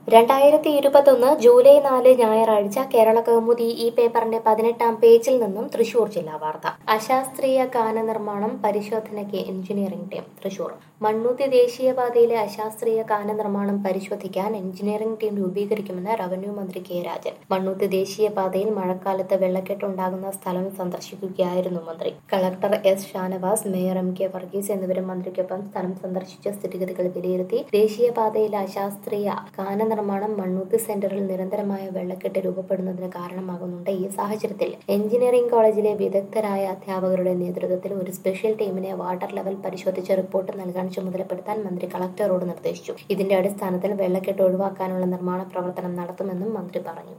രണ്ടായിരത്തി ഇരുപത്തൊന്ന് ജൂലൈ നാല് ഞായറാഴ്ച കേരള കൗമുദി ഈ പേപ്പറിന്റെ പതിനെട്ടാം പേജിൽ നിന്നും തൃശൂർ ജില്ലാ വാർത്ത അശാസ്ത്രീയ കാന നിർമ്മാണം പരിശോധനയ്ക്ക് എഞ്ചിനീയറിംഗ് ടീം തൃശൂർ മണ്ണുത്തി ദേശീയപാതയിലെ അശാസ്ത്രീയ കാന നിർമ്മാണം പരിശോധിക്കാൻ എഞ്ചിനീയറിംഗ് ടീം രൂപീകരിക്കുമെന്ന് റവന്യൂ മന്ത്രി കെ രാജൻ മണ്ണുത്തി ദേശീയപാതയിൽ മഴക്കാലത്ത് വെള്ളക്കെട്ടുണ്ടാകുന്ന സ്ഥലം സന്ദർശിക്കുകയായിരുന്നു മന്ത്രി collector S Shanavas mayor M K Varghese എന്നിവരും മന്ത്രിക്കൊപ്പം സ്ഥലം സന്ദർശിച്ച സ്ഥിതിഗതികൾ വിലയിരുത്തി ദേശീയപാതയിലെ അശാസ്ത്രീയ കാന നിർമ്മാണം മണ്ണൂത്തി സെന്ററിൽ നിരന്തരമായ വെള്ളക്കെട്ട് രൂപപ്പെടുന്നതിന് കാരണമാകുന്നുണ്ട് ഈ സാഹചര്യത്തിൽ എഞ്ചിനീയറിംഗ് കോളേജിലെ വിദഗ്ധരായ അധ്യാപകരുടെ നേതൃത്വത്തിൽ ഒരു സ്പെഷ്യൽ ടീമിനെ വാട്ടർ ലെവൽ പരിശോധിച്ച് റിപ്പോർട്ട് നൽകാൻ ചുമതലപ്പെടുത്താൻ മന്ത്രി കളക്ടറോട് നിർദ്ദേശിച്ചു ഇതിന്റെ അടിസ്ഥാനത്തിൽ വെള്ളക്കെട്ട് ഒഴിവാക്കാനുള്ള നിർമ്മാണ പ്രവർത്തനം നടത്തുമെന്നും മന്ത്രി പറഞ്ഞു